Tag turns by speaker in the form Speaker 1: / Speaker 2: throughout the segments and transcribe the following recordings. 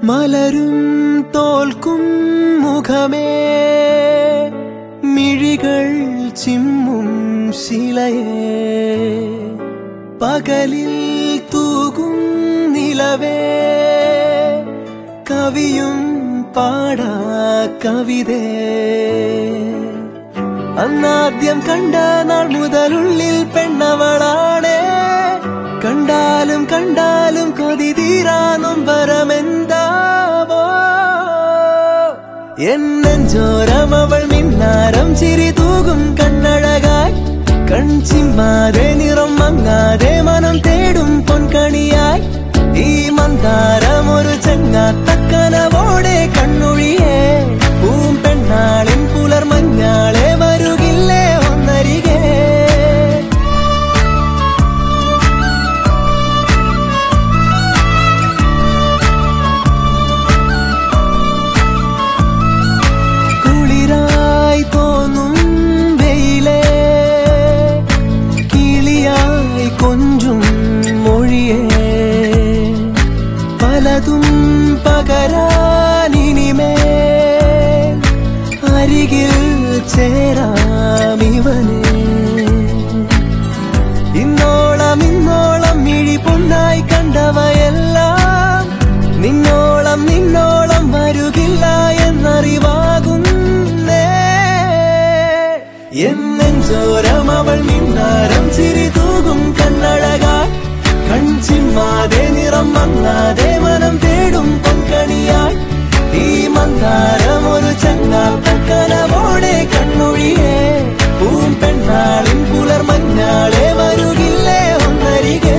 Speaker 1: മലരും തോൽക്കും മുഖമേ മിഴികൾ ചിമ്മും ശിലയേ പകലിൽ തൂകും നിലവേ കവിയും പാടാ കവിതേ അന്നാദ്യം കണ്ട നാൾ മുതലുള്ളിൽ പെണ്ണവളാണേ കണ്ടാലും കണ്ടാലും കൊതി തീരാ നൊമ്പരമെന്താവോ എന്നെഞ്ചോരം അവൾ മിന്നാരം ചിരി തൂകും കണ്ണഴകായി കൺചിമ്മാതെ നിറം മങ്ങാതെ മനം തേടും പൊൻകണിയായി ഈ മന്ദാരം ഒരു ചെങ്ങാത്തക്കനവോടെ കണ്ണുഴിയേ പൂം പെണ്ണാളിൻ പുലർ മഞ്ഞാളെ വരുകില്ലേ ഒന്നരികെ കുളിരായി തോന്നും വെയിലേ കിളിയായി കൊഞ്ചും മൊഴിയേ പലതും പകരാനിനിമേ അരികിൽ ചേരാമിവനേ ഇന്നോളം ഇന്നോളം മിഴി പൊന്നായി കണ്ടവയെല്ലാം നിന്നോളം നിന്നോളം വരുകില്ല എന്നറിവാകുന്നേ എന്നെഞ്ചോരം അവൾ മിന്നാരം ചിരി തൂകും കണ്ണഴകാ കൺചിമ്മാതെ നിറം മങ്ങാതെ മനം തേടും പൊൻകണിയായി ഈ മന്ദാരം ഒരു ചങ്ങാത്തക്കനവോടെ കണ്ണൊഴിയേ പൂം പെണ്ണാളിൻ പുലർ മഞ്ഞാളെ വരുകില്ലേ ഒന്നരികെ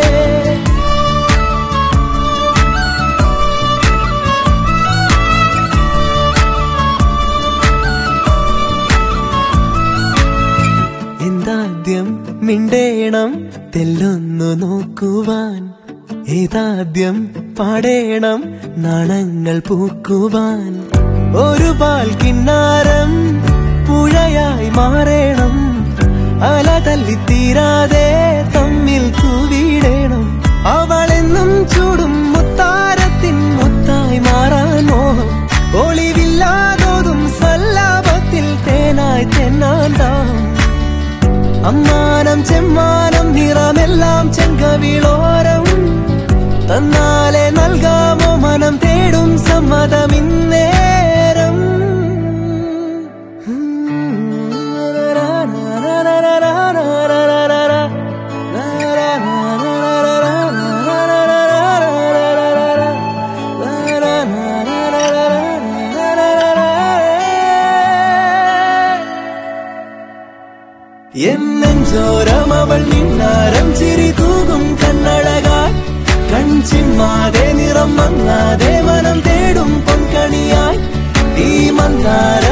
Speaker 1: എന്താദ്യം മിണ്ടേണം തെല്ലൊന്നു നോക്കുവാൻ ഏതാദ്യം പാടേണം നാണങ്ങൾ പൂക്കുവാൻ ഒരു പാൽ കിന്നാരം പുഴയായി മാറേണം അല തല്ലിത്തീരാതെ തമ്മിൽ കൂവിടേണം അവളെന്നും ചൂടും മുത്താരത്തിൻ മുത്തായി മാറാൻ മോഹം ഒളിവില്ലാതോതും സല്ലാപത്തിൽ തേനായി തെന്നാണ്ടാം അമ്മാനം ചെമ്മാനം നിറമെല്ലാം ചെങ്കവിളോരം തന്നാലെ നൽകാമോ മനം തേടും സമ്മതമിന്നേരം എന്നെഞ്ചോരം അവൾ മിന്നാരം ചിരി തൂകും കണ്ണഴകായി കൺചിമ്മാതെ നിറം മങ്ങാതെ മനം തേടും പൊൻകണിയായി ഈ മന്ദാര